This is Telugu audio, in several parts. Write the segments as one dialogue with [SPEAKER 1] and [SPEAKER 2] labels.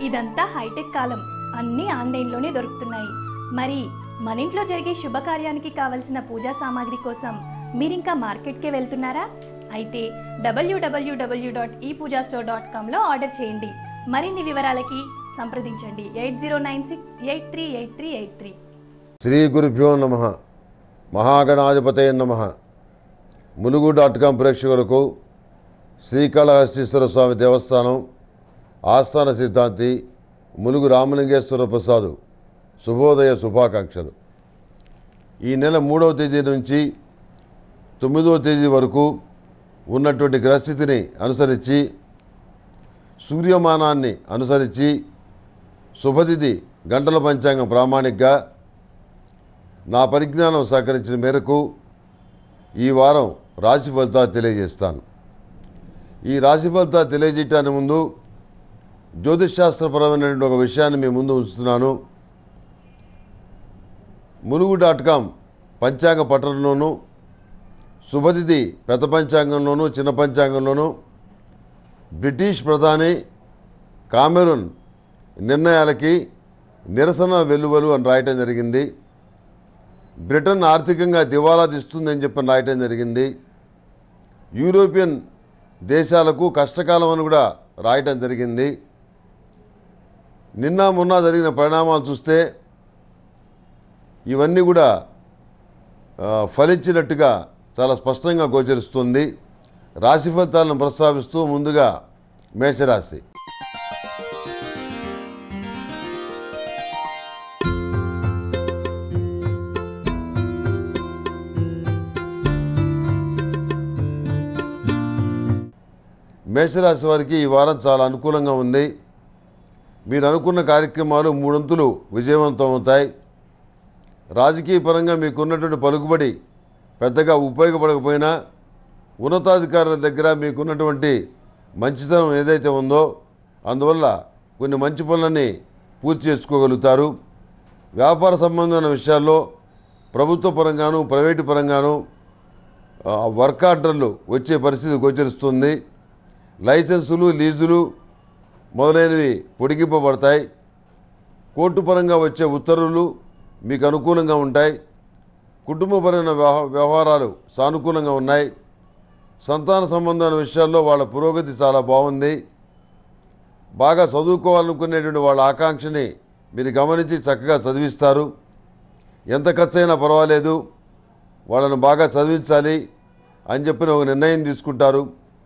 [SPEAKER 1] ఇదంతా హైటెక్ కాలం అన్నీ ఆన్లైన్లోనే దొరుకుతున్నాయి మరి మన ఇంట్లో జరిగే శుభకార్యానికి కావలసిన పూజా సామాగ్రి కోసం మీరింకా మార్కెట్కే వెళ్తున్నారా అయితే WWW dot e Pooja store dot కామ్లో ఆర్డర్ చేయండి మరిన్ని వివరాలకి సంప్రదించండి eight zero nine six eight three eight three eight three
[SPEAKER 2] శ్రీ గురుభ్యో నమ మహాగణాధిపతయ నమ ములుగు డాట్ కాం ప్రేక్షకులకు శ్రీకాళహస్తీశ్వర స్వామి దేవస్థానం ఆస్థాన సిద్ధాంతి ములుగు రామలింగేశ్వర ప్రసాద్ శుభోదయ శుభాకాంక్షలు ఈ నెల మూడవ తేదీ నుంచి తొమ్మిదవ తేదీ వరకు ఉన్నటువంటి గ్రహస్థితిని అనుసరించి సూర్యమానాన్ని అనుసరించి శుభతిథి గంటల పంచాంగం ప్రామాణికగా నా పరిజ్ఞానం సహకరించిన మేరకు ఈ వారం రాశి ఫలితాలు తెలియజేస్తాను ఈ రాశి ఫలితాలు తెలియజేయటానికి ముందు జ్యోతిష్శాస్త్రపరమైనటువంటి ఒక విషయాన్ని మీ ముందు ఉంచుతున్నాను ములుగు డాట్ కామ్ పంచాంగ పట్టణంలోనూ శుభతిథి పెద్ద పంచాంగంలోనూ చిన్న పంచాంగంలోనూ బ్రిటిష్ ప్రధాని కామెరూన్ నిర్ణయాలకి నిరసన వెల్లువలు అని రాయటం జరిగింది బ్రిటన్ ఆర్థికంగా దివాలా తీస్తుందని చెప్పి రాయటం జరిగింది యూరోపియన్ దేశాలకు కష్టకాలం అని కూడా రాయటం జరిగింది నిన్న మొన్న జరిగిన పరిణామాలు చూస్తే ఇవన్నీ కూడా ఆ, ఫలించినట్టుగా చాలా స్పష్టంగా గోచరిస్తుంది రాశి ఫలితాలను ప్రస్తావిస్తూ ముందుగా మేషరాశి మేషరాశి వారికి ఈ వారం చాలా అనుకూలంగా ఉంది మీరు అనుకున్న కార్యక్రమాలు మూడొంతులు విజయవంతం అవుతాయి రాజకీయ పరంగా మీకున్నటువంటి పలుకుబడి పెద్దగా ఉపయోగపడకపోయినా ఉన్నతాధికారుల దగ్గర మీకున్నటువంటి మంచితనం ఏదైతే ఉందో అందువల్ల కొన్ని మంచి పనులని పూర్తి చేసుకోగలుగుతారు వ్యాపార సంబంధమైన విషయాల్లో ప్రభుత్వ పరంగాను ప్రైవేటు పరంగాను ఆ, వర్క్ ఆర్డర్లు వచ్చే పరిస్థితి గోచరిస్తుంది లైసెన్సులు లీజులు మొదలైనవి పొడిగింపబడతాయి కోర్టు పరంగా వచ్చే ఉత్తర్వులు మీకు అనుకూలంగా ఉంటాయి కుటుంబపరమైన వ్యవ- వ్యవహారాలు సానుకూలంగా ఉన్నాయి సంతాన సంబంధమైన విషయాల్లో వాళ్ళ పురోగతి చాలా బాగుంది బాగా చదువుకోవాలనుకునేటువంటి వాళ్ళ ఆకాంక్షని మీరు గమనించి చక్కగా చదివిస్తారు ఎంత ఖర్చు అయినా పర్వాలేదు వాళ్ళను బాగా చదివించాలి అని చెప్పిన ఒక నిర్ణయం తీసుకుంటారు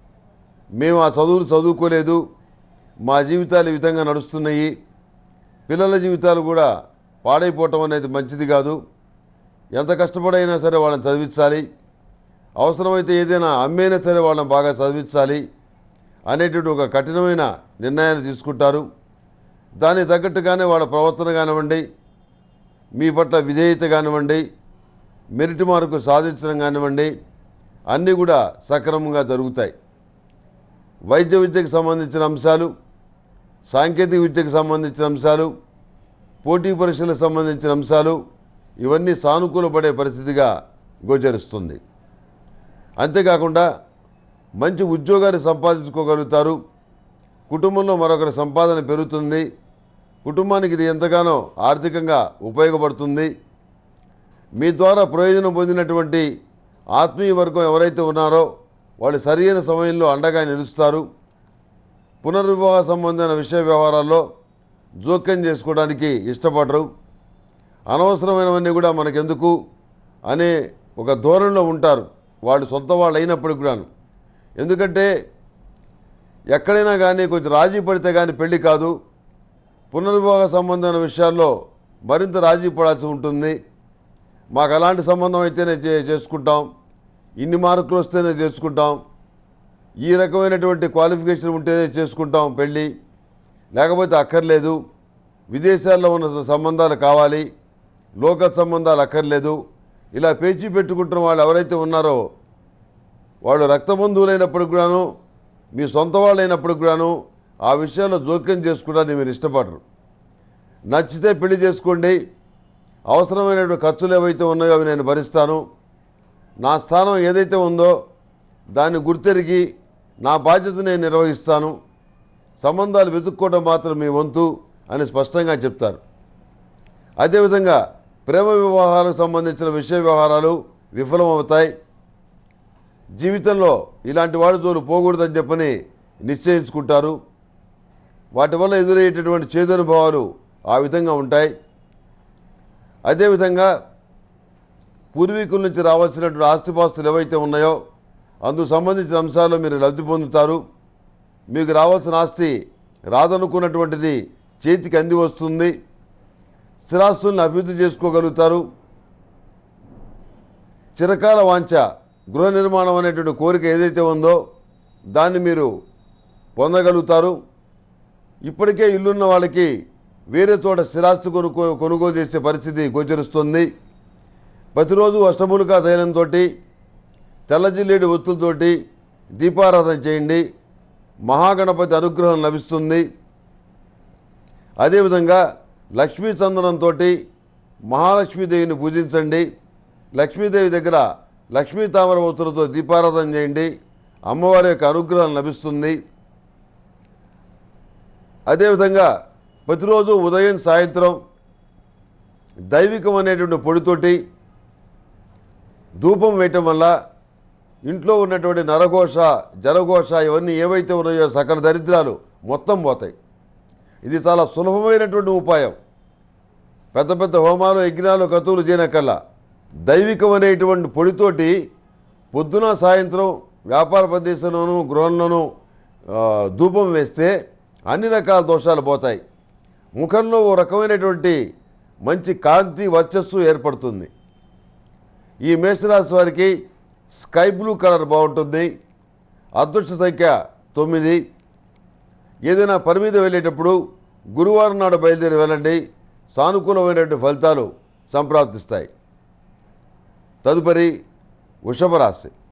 [SPEAKER 2] మేము ఆ చదువులు చదువుకోలేదు మా జీవితాలు ఈ విధంగా నడుస్తున్నాయి పిల్లల జీవితాలు కూడా పాడైపోవటం అనేది మంచిది కాదు ఎంత కష్టపడైనా సరే వాళ్ళని చదివించాలి అవసరమైతే ఏదైనా అమ్మైనా సరే వాళ్ళని బాగా చదివించాలి అనేటువంటి ఒక కఠినమైన నిర్ణయాన్ని తీసుకుంటారు దానికి తగ్గట్టుగానే వాళ్ళ ప్రవర్తన కానివ్వండి మీ పట్ల విధేయత కానివ్వండి మెరిట్ మార్కు సాధించడం కానివ్వండి అన్నీ కూడా సక్రమంగా జరుగుతాయి వైద్య విద్యకు సంబంధించిన అంశాలు సాంకేతిక విద్యకు సంబంధించిన అంశాలు పోటీ పరీక్షలకు సంబంధించిన అంశాలు ఇవన్నీ సానుకూలపడే పరిస్థితిగా గోచరిస్తుంది అంతేకాకుండా మంచి ఉద్యోగాన్ని సంపాదించుకోగలుగుతారు కుటుంబంలో మరొకరి సంపాదన పెరుగుతుంది కుటుంబానికి ఇది ఎంతగానో ఆర్థికంగా ఉపయోగపడుతుంది మీ ద్వారా ప్రయోజనం పొందినటువంటి ఆత్మీయ వర్గం ఎవరైతే ఉన్నారో వాళ్ళు సరైన సమయంలో అండగా నిలుస్తారు పునర్వివాహ సంబంధమైన విషయ వ్యవహారాల్లో జోక్యం చేసుకోవడానికి ఇష్టపడరు అనవసరమైనవన్నీ కూడా మనకెందుకు అనే ఒక ధోరణిలో ఉంటారు వాళ్ళు సొంత వాళ్ళు అయినప్పటికి కూడాను ఎందుకంటే ఎక్కడైనా కానీ కొంచెం రాజీ పడితే కానీ పెళ్లి కాదు పునర్వివాహ సంబంధమైన విషయాల్లో మరింత రాజీ పడాల్సి ఉంటుంది మాకు అలాంటి సంబంధం అయితేనే చే చేసుకుంటాం ఇన్ని మార్కులు వస్తేనే చేసుకుంటాం ఈ రకమైనటువంటి క్వాలిఫికేషన్ ఉంటేనే చేసుకుంటాం పెళ్ళి లేకపోతే అక్కర్లేదు విదేశాల్లో ఉన్న సంబంధాలు కావాలి లోక సంబంధాలు అక్కర్లేదు ఇలా పేచీ పెట్టుకుంటున్న వాళ్ళు ఎవరైతే ఉన్నారో వాళ్ళు రక్తబంధువులైనప్పటికి కూడాను మీ సొంత వాళ్ళు అయినప్పటికి కూడాను ఆ విషయాల్లో జోక్యం చేసుకోవడానికి మీరు ఇష్టపడరు నచ్చితే పెళ్లి చేసుకోండి అవసరమైనటువంటి ఖర్చులు ఏవైతే ఉన్నాయో అవి నేను భరిస్తాను నా స్థానం ఏదైతే ఉందో దాన్ని గుర్తెరిగి నా బాధ్యత నేను నిర్వహిస్తాను సంబంధాలు వెతుక్కోవడం మాత్రం మీ వంతు అని స్పష్టంగా చెప్తారు అదేవిధంగా ప్రేమ వివాహాలకు సంబంధించిన విషయ వ్యవహారాలు విఫలమవుతాయి జీవితంలో ఇలాంటి వాడి జోలు పోకూడదని చెప్పని నిశ్చయించుకుంటారు వాటి వల్ల ఎదురయ్యేటటువంటి చేదనుభవాలు ఆ విధంగా ఉంటాయి అదేవిధంగా పూర్వీకుల నుంచి రావాల్సినటువంటి ఆస్తిపాస్తులు ఏవైతే ఉన్నాయో అందుకు సంబంధించిన అంశాల్లో మీరు లబ్ధి పొందుతారు మీకు రావాల్సిన ఆస్తి రాదనుకున్నటువంటిది చేతికి అంది వస్తుంది స్థిరాస్తుల్ని అభివృద్ధి చేసుకోగలుగుతారు చిరకాల వాంఛ గృహ నిర్మాణం అనేటువంటి కోరిక ఏదైతే ఉందో దాన్ని మీరు పొందగలుగుతారు ఇప్పటికే ఇల్లున్న వాళ్ళకి వేరే చోట స్థిరాస్తి కొనుక్కో కొనుగోలు చేసే పరిస్థితి గోచరిస్తుంది ప్రతిరోజు అష్టమూలికా తైలంతో తెల్లజిల్లేడు ఒత్తులతోటి దీపారాధన చేయండి మహాగణపతి అనుగ్రహం లభిస్తుంది అదేవిధంగా లక్ష్మీ చందనంతో మహాలక్ష్మీదేవిని పూజించండి లక్ష్మీదేవి దగ్గర లక్ష్మీ తామర ఒత్తులతో దీపారాధన చేయండి అమ్మవారి యొక్క అనుగ్రహం లభిస్తుంది అదేవిధంగా ప్రతిరోజు ఉదయం సాయంత్రం దైవికం అనేటువంటి పొడితోటి ధూపం వేయటం వల్ల ఇంట్లో ఉన్నటువంటి నరఘోష జలఘోష ఇవన్నీ ఏవైతే ఉన్నాయో సకల దరిద్రాలు మొత్తం పోతాయి ఇది చాలా సులభమైనటువంటి ఉపాయం పెద్ద పెద్ద హోమాలు యజ్ఞాలు కతువులు చేయనకల్లా దైవికం అనేటువంటి పొడితోటి పొద్దున సాయంత్రం వ్యాపార ప్రదేశంలోనూ గృహంలోనూ ఆ, ధూపం వేస్తే అన్ని రకాల దోషాలు పోతాయి ముఖంలో ఓ రకమైనటువంటి మంచి కాంతి వర్చస్సు ఏర్పడుతుంది ఈ మేషరాశి వారికి స్కై బ్లూ కలర్ బాగుంటుంది అదృష్ట సంఖ్య తొమ్మిది ఏదైనా పని మీద వెళ్ళేటప్పుడు గురువారం నాడు బయలుదేరి వెళ్ళండి సానుకూలమైనటువంటి ఫలితాలు సంప్రాప్తిస్తాయి తదుపరి వృషభ రాశి